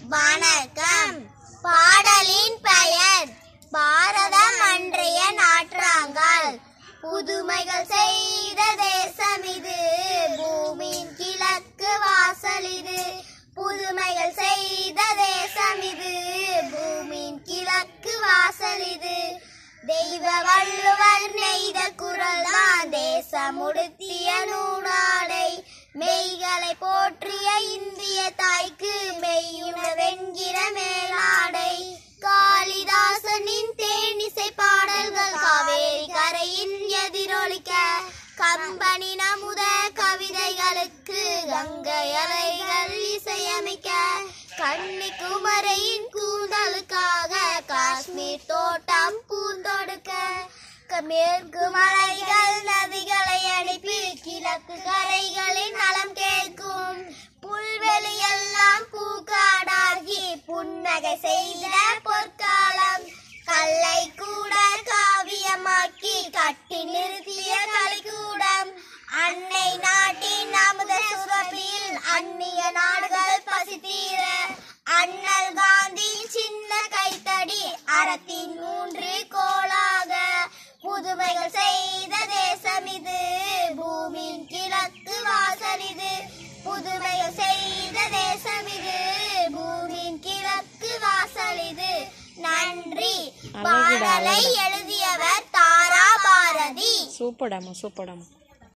வணக்கம் பாடலின் பெயர் பாரதம் அன்றைய நாற்றாங்கால் புதுமைகள் செய்த தேசம் இது பூமியின் கிழக்கு வாசல் இது புதுமைகள் செய்த தேசம் இது பூமியின் கிழக்கு வாசல் இது தெய்வ வள்ளுவர் நெய்த குரல் தான் தேசம் உடுத்திய நூலாடை மெய்களை போற்றிய இந்திய தாய்க்கு மெய்யுணவென்கிற மேலாடை காளிதாசனின் தேனிசை பாடல்கள் காவேரி கரையின் எதிரொலிக்க கம்பனின் அமுத கவிதைகளுக்கு கங்கை அலைகள் இசையமைக்க கன்னிக்குமரையின் கூந்தலுக்காக காஷ்மீர் தோட்டம் பூந்தொடுக்க க- மேற்கு மலைகள் நதிகளை அனுப்பி கிழக்கு கரைகளின் நலம் கேட்கும் புல்வெளி எல்லாம் பூக்காடாகி புன்னகை செய்த பொற்காலம் கல்லை கூட காவியமாக்கி கட்டி நிறுத்திய கலிக்கூடம் அன்னை நாட்டின் அமுத சுரபியில் அந்நிய நாடுகள் பசி தீர அண்ணல் காந்தி சின்ன கைத்தடி அறத்தின் மூன்று கோளாக புதுமைகள் செய்த தேசம் இது பூமியின் கிழக்கு வாசல் இது புதுமைகள் செய்த தேசம் இது பூமியின் கிழக்கு வாசல் இது நன்றி அழகுடா, பாடலை அழகுடா. எழுதியவர் தாரா பாரதி சூப்படாமா சூப்படாமா